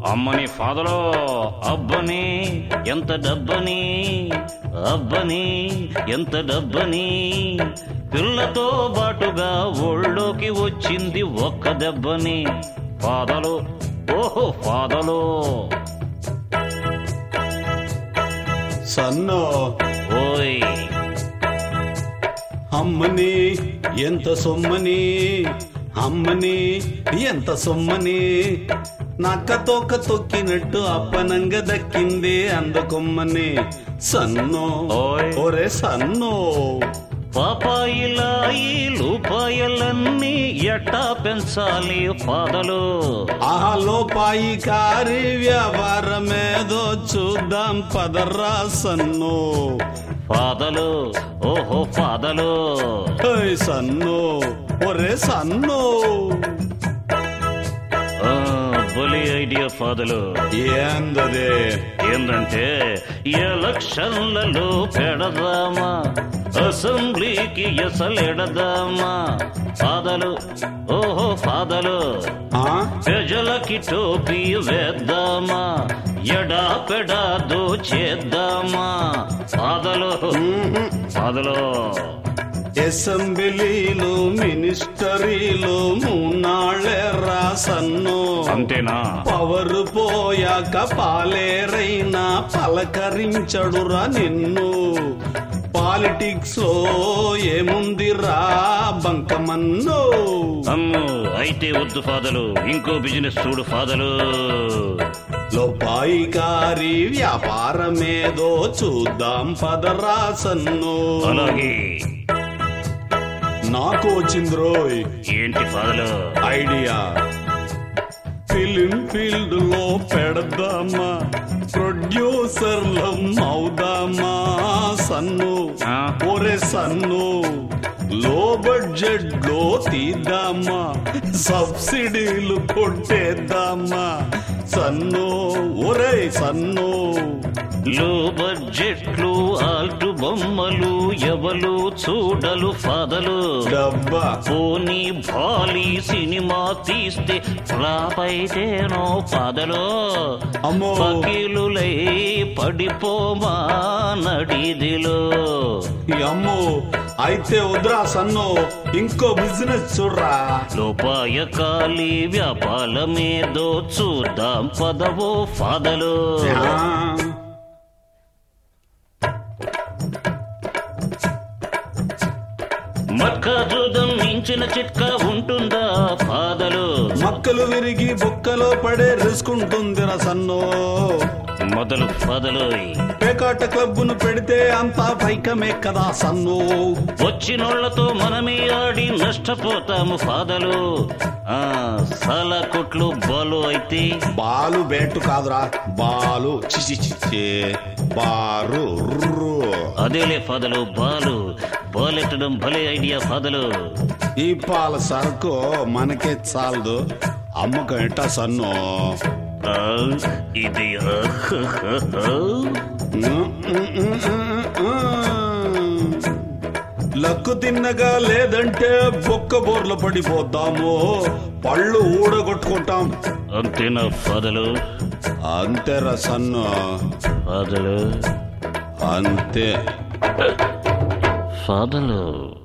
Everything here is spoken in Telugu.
అమ్మని ఫాదలో అబ్బని ఎంత డబ్బని అబ్బని ఎంత డబ్బని పిల్లతో బాటుగా ఒళ్ళోకి వచ్చింది ఒక్క దెబ్బని ఫాదలు ఓహో ఫాదలు సన్నో ఓయ్ అమ్మని ఎంత సొమ్మని అమ్మని ఎంత సొమ్మని నక్క తోక తొక్కినట్టు అప్పనంగా దక్కింది అందకొమ్మని సన్నో ఓయ్. ఒరే సన్నో పాపాయిలా ఈ రూపాయలన్నీ ఎట్టా పెంచాలి ఫాదలు ఆలో పాయి కారి వ్యాపారమేదో చూద్దాం పదర్రా సన్నో ఫాదలు ఓహో ఫాదలు ఓయ్ సన్నో ఒరే సన్నో ఆ, బలి ఐడియా ఫాదలు ఏందదే ఏందంటే ఎలక్షన్లలో పెడదామా అసెంబ్లీకి ఎసలెడదామా ఫాదలు ఓహో ఫాదలు ఆ? ప్రజలకి టోపీ వేద్దామా ఎడా పెడా దోచేద్దామా ఫాదలు ఫాదలు అసెంబ్లీలు మినిస్టరీలు మూనాళ్ళే రాసన్ను అంతేనా పవరు పోయాక పాలేరైనా పలకరించడురా నిన్ను పాలిటిక్స్ లో ఏముందిరా బంకమన్ను అమ్ము అయితే వద్దు ఫాదలు ఇంకో బిజినెస్ చూడు ఫాదలు లోపాయికారి వ్యాపారమేదో చూద్దాం పదరా సన్ను అలాగే నాకు వచ్చింది రోయ్ ఏంటి ఫాదలు ఐడియా ఫిలిం ఫీల్డ్ లో పెడదామా ప్రొడ్యూసర్లం అవుదామా సన్ను ఆ? ఒరే సన్ను లో బడ్జెట్ లో తీద్దామా సబ్సిడీలు కొట్టేద్దామా సన్ను ఒరే సన్ను లో బడ్జెట్లు ఆల్టు బొమ్మలు ఎవలు చూడలు ఫాదలు డబ్బా పోనీ భాలీ సినిమా తీస్తే ఫ్లాప్ అయితేనో ఫాదలు అమ్మో. వకీలులై పడిపోమా నడిదిలో ఈ అమ్మో అయితే వద్దురా సన్ను ఇంకో బిజినెస్ చూడరా లోపాయకాలి వ్యాపారమేదో చూద్దాం పదవో ఫాదలు ఆ. మక్క చూదం మించిన చిట్కా ఉంటుందా ఫాదలు మక్కలు విరిగి బొక్కలో పడే రిస్క్ ఉంటుందిరా సన్ను మొదలు ఫాదలు పేకాట క్లబ్బును పెడితే అంతా పైకమే కదా సన్ను వచ్చినోళ్లతో మనమే ఆడి నష్టపోతాము ఫాదలు ఆ సాలా కొట్లు బాలు అయితే బాలు బేటు కాదురా బాలు చిచి చిచి బారు రుర్రు. అదేలే ఫాదలు బాలు బాలెట్టడం భలే ఐడియా ఫాదలు ఈ పాల సరుకు మనకే చాలదు అమ్మకం ఎట్టా సన్ను ఆ, ఇది లక్కు తిన్నగా లేదంటే బొక్క బోర్ల పడిపోతాము పళ్ళు ఊడగొట్టుకుంటాం అంతేనా ఫాదలు అంతేరా సన్ను ఫాదలు అంతే ఫాదలు